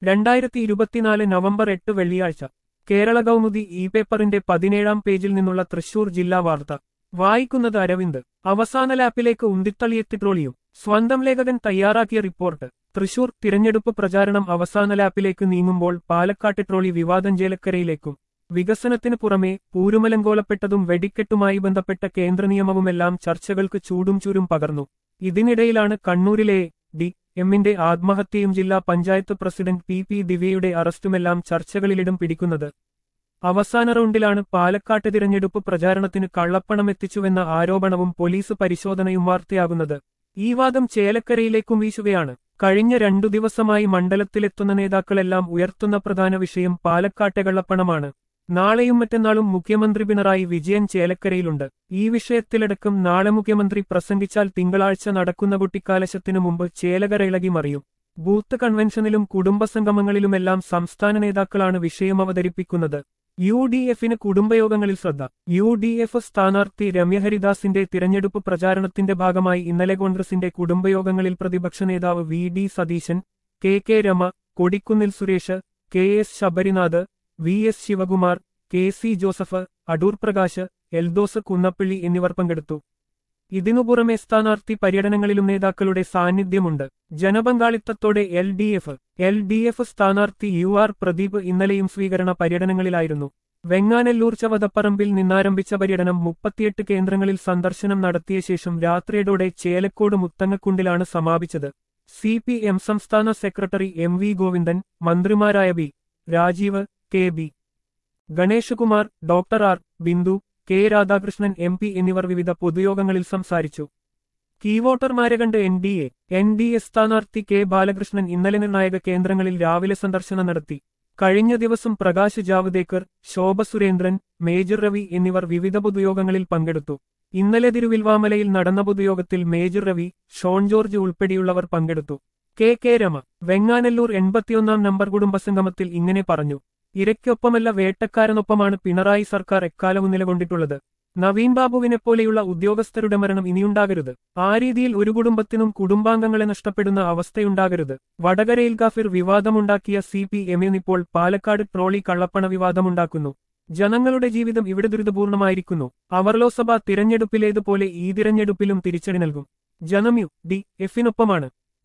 രണ്ടായിരത്തി ഇരുപത്തിനാല് നവംബർ എട്ട് വെള്ളിയാഴ്ച കേരള കൗമുദി ഇ പേപ്പറിന്റെ പതിനേഴാം പേജിൽ നിന്നുള്ള തൃശൂർ ജില്ലാ വാർത്ത വായിക്കുന്നത് അരവിന്ദ് അവസാന ലാപ്പിലേക്ക് ഉന്തിത്തള്ളിയ പെട്രോളിയം സ്വന്തം ലേഖകൻ തയ്യാറാക്കിയ റിപ്പോർട്ട് തൃശൂർ തിരഞ്ഞെടുപ്പ് പ്രചാരണം അവസാന ലാപ്പിലേക്ക് നീങ്ങുമ്പോൾ പാലക്കാട്ട് ട്രോളി വിവാദം ജേലക്കരയിലേക്കും വികസനത്തിനു പുറമെ പൂരുമലങ്കോലപ്പെട്ടതും വെടിക്കെട്ടുമായി ബന്ധപ്പെട്ട കേന്ദ്ര നിയമവുമെല്ലാം ചർച്ചകൾക്ക് ചൂടും ചൂരും പകർന്നു ഇതിനിടയിലാണ് കണ്ണൂരിലെ ഡി എമ്മിന്റെ ആത്മഹത്യയും ജില്ലാ പഞ്ചായത്ത് പ്രസിഡന്റ് പി പി ദിവ്യയുടെ അറസ്റ്റുമെല്ലാം ചർച്ചകളിലിടം പിടിക്കുന്നത് അവസാന റൗണ്ടിലാണ് പാലക്കാട്ട് തിരഞ്ഞെടുപ്പ് പ്രചാരണത്തിന് കള്ളപ്പണം എത്തിച്ചുവെന്ന ആരോപണവും പോലീസ് പരിശോധനയും വാർത്തയാകുന്നത് ഈ വാദം ചേലക്കരയിലേക്കും വീശുകയാണ് കഴിഞ്ഞ രണ്ടു ദിവസമായി മണ്ഡലത്തിലെത്തുന്ന നേതാക്കളെല്ലാം ഉയർത്തുന്ന പ്രധാന വിഷയം പാലക്കാട്ടെ കള്ളപ്പണമാണ് നാളെയും മറ്റന്നാളും മുഖ്യമന്ത്രി പിണറായി വിജയൻ ചേലക്കരയിലുണ്ട് ഈ വിഷയത്തിലടക്കം നാളെ മുഖ്യമന്ത്രി പ്രസംഗിച്ചാൽ തിങ്കളാഴ്ച നടക്കുന്ന കുട്ടിക്കാലശത്തിനു മുമ്പ് ചേലകര ഇളകി മറിയും ബൂത്ത് കൺവെൻഷനിലും കുടുംബസംഗമങ്ങളിലുമെല്ലാം സംസ്ഥാന നേതാക്കളാണ് വിഷയം അവതരിപ്പിക്കുന്നത് യു ഡി എഫിന് കുടുംബയോഗങ്ങളിൽ ശ്രദ്ധ യു ഡി എഫ് സ്ഥാനാർത്ഥി രമ്യഹരിദാസിന്റെ തിരഞ്ഞെടുപ്പ് പ്രചാരണത്തിന്റെ ഭാഗമായി ഇന്നലെ കോൺഗ്രസിന്റെ കുടുംബയോഗങ്ങളിൽ പ്രതിപക്ഷ നേതാവ് V D Satheesan K K Rema Kodikunnil Suresh K S Sabarinath V S Sivakumar K C Joseph Adoor Prakash Eldhose Kunnappilly എന്നിവർ പങ്കെടുത്തു ഇതിനു പുറമെ സ്ഥാനാർത്ഥി പര്യടനങ്ങളിലും നേതാക്കളുടെ സാന്നിധ്യമുണ്ട് ജനപങ്കാളിത്തത്തോടെ L D F L D F സ്ഥാനാർത്ഥി യു ആർ പ്രദീപ് ഇന്നലെയും സ്വീകരണ പര്യടനങ്ങളിലായിരുന്നു വെങ്ങാനല്ലൂർ ചവതപ്പറമ്പിൽ നിന്നാരംഭിച്ച പര്യടനം മുപ്പത്തിയെട്ട് കേന്ദ്രങ്ങളിൽ സന്ദർശനം നടത്തിയ ശേഷം രാത്രിയോടെ ചേലക്കോട് മുത്തങ്ങക്കുണ്ടിലാണ് സമാപിച്ചത് സി പി എം സംസ്ഥാന സെക്രട്ടറി എം വി ഗോവിന്ദൻ മന്ത്രിമാരായ B Rajeev K B Ganeshkumar doctor R Bindu K Radhakrishnan M P എന്നിവർ വിവിധ പൊതുയോഗങ്ങളിൽ സംസാരിച്ചു കീവോട്ടർമാരെ കണ്ട് N D A N D A സ്ഥാനാർത്ഥി കെ ബാലകൃഷ്ണൻ ഇന്നലെ നിർണായക കേന്ദ്രങ്ങളിൽ രാവിലെ സന്ദർശനം നടത്തി കഴിഞ്ഞ ദിവസം പ്രകാശ് ജാവ്ദേക്കർ ശോഭ സുരേന്ദ്രൻ മേജർ രവി എന്നിവർ വിവിധ പൊതുയോഗങ്ങളിൽ പങ്കെടുത്തു ഇന്നലെ തിരുവിൽവാമലയിൽ നടന്ന പൊതുയോഗത്തിൽ മേജർ രവി ഷോൺ ജോർജ് ഉൾപ്പെടെയുള്ളവർ പങ്കെടുത്തു കെ കെ രമ വെങ്ങാനല്ലൂർ എൺപത്തിയൊന്നാം നമ്പർ കുടുംബസംഗമത്തിൽ ഇങ്ങനെ പറഞ്ഞു ഇരയ്ക്കൊപ്പമല്ല വേട്ടക്കാരനൊപ്പമാണ് പിണറായി സർക്കാർ എക്കാലവും നിലകൊണ്ടിട്ടുള്ളത് നവീൻ ബാബുവിനെപ്പോലെയുള്ള ഉദ്യോഗസ്ഥരുടെ മരണം ഇനിയുണ്ടാകരുത് ആ രീതിയിൽ ഒരു കുടുംബത്തിനും കുടുംബാംഗങ്ങളെ നഷ്ടപ്പെടുന്ന അവസ്ഥയുണ്ടാകരുത് വടകരയിൽ ഗാഫിർ വിവാദമുണ്ടാക്കിയ സി പി എമ്മിനിപ്പോൾ പാലക്കാട് ട്രോളി കള്ളപ്പണ വിവാദമുണ്ടാക്കുന്നു ജനങ്ങളുടെ ജീവിതം ഇവിടെ ദുരിതപൂർണമായിരിക്കുന്നു അവർ ലോക്സഭ തിരഞ്ഞെടുപ്പിലേതുപോലെ ഈ തിരഞ്ഞെടുപ്പിലും തിരിച്ചടി നൽകും ജനമ്യു ഡി എഫിനൊപ്പമാണ്